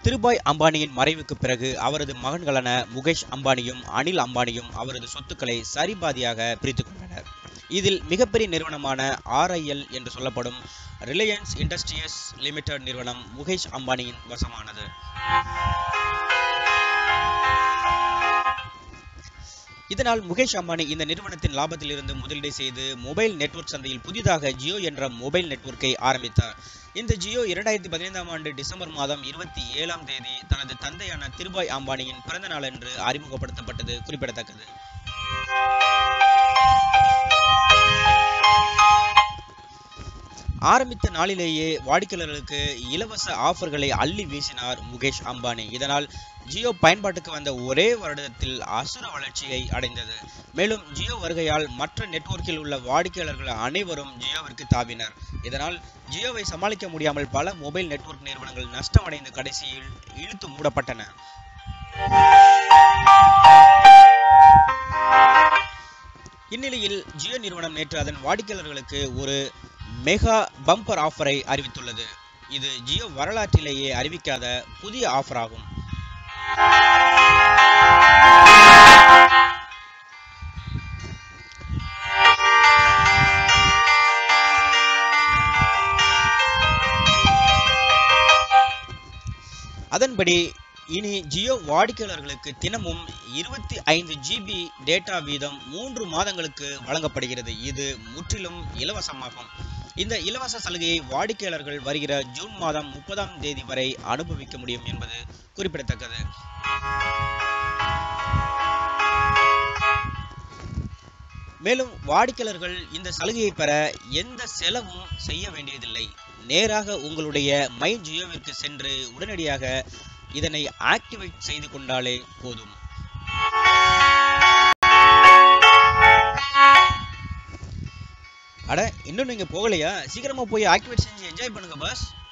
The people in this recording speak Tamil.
திருபாய் அம்பானியின் மறைவுக்கு பிறகு அவரது மகன்களான முகேஷ் அம்பானியும் அனில் அம்பானியும் அவரது சொத்துக்களை சரிபாதியாக பிரித்துக் கொண்டனர் இதில் மிகப்பெரிய நிறுவனமான ஆர்ஐஎல் என்று சொல்லப்படும் ரிலையன்ஸ் இண்டஸ்ட்ரியஸ் லிமிடெட் நிறுவனம் முகேஷ் அம்பானியின் வசமானது இதனால் முகேஷ் அம்பானி இந்த நிறுவனத்தின் லாபத்தில் இருந்து முதலீடு செய்து மொபைல் நெட்வொர்க் சந்தையில் புதிதாக ஜியோ என்ற மொபைல் நெட்வொர்க்கை ஆரம்பித்தார் இந்த ஜியோ இரண்டாயிரத்தி பதினைந்தாம் ஆண்டு டிசம்பர் மாதம் இருபத்தி ஏழாம் தேதி தனது தந்தையான திருபாய் அம்பானியின் பிறந்த நாளன்று அறிமுகப்படுத்தப்பட்டது குறிப்பிடத்தக்கது ஆரம்பித்த நாளிலேயே வாடிக்கையாளர்களுக்கு இலவச ஆஃபர்களை அள்ளி வீசினார் முகேஷ் அம்பானி இதனால் ஜியோ பயன்பாட்டுக்கு வந்த ஒரே வருடத்தில் அசுர வளர்ச்சியை அடைந்தது மேலும் ஜியோ வருகையால் மற்ற நெட்வொர்க்கில் உள்ள வாடிக்கையாளர்கள் அனைவரும் ஜியோவிற்கு தாவினர் இதனால் ஜியோவை சமாளிக்க முடியாமல் பல மொபைல் நெட்வொர்க் நிறுவனங்கள் நஷ்டமடைந்து கடைசியில் இழுத்து மூடப்பட்டன இந்நிலையில் ஜியோ நிறுவனம் நேற்று அதன் வாடிக்கையாளர்களுக்கு ஒரு மெகா பம்பர் ஆஃபரை அறிவித்துள்ளது இது ஜியோ வரலாற்றிலேயே அறிவிக்காத புதிய ஆஃபர் ஆகும் அதன்படி இனி ஜியோ வாடிக்கையாளர்களுக்கு தினமும் இருபத்தி ஐந்து ஜிபி டேட்டா வீதம் மூன்று மாதங்களுக்கு வழங்கப்படுகிறது இது முற்றிலும் இலவசமாகும் இந்த இலவச சலுகையை வாடிக்கையாளர்கள் வருகிற ஜூன் மாதம் முப்பதாம் தேதி வரை அனுபவிக்க முடியும் என்பது குறிப்பிடத்தக்கது மேலும் வாடிக்கையாளர்கள் இந்த சலுகையை பெற எந்த செலவும் செய்ய வேண்டியதில்லை நேராக உங்களுடைய மை ஜியோவிற்கு சென்று உடனடியாக இதனை ஆக்டிவேட் செய்து கொண்டாலே போதும் அட இன்னும் நீங்க போகலையா சீக்கிரமா போய் ஆக்டிவேட் செஞ்சு என்ஜாய் பண்ணுங்க பாஸ்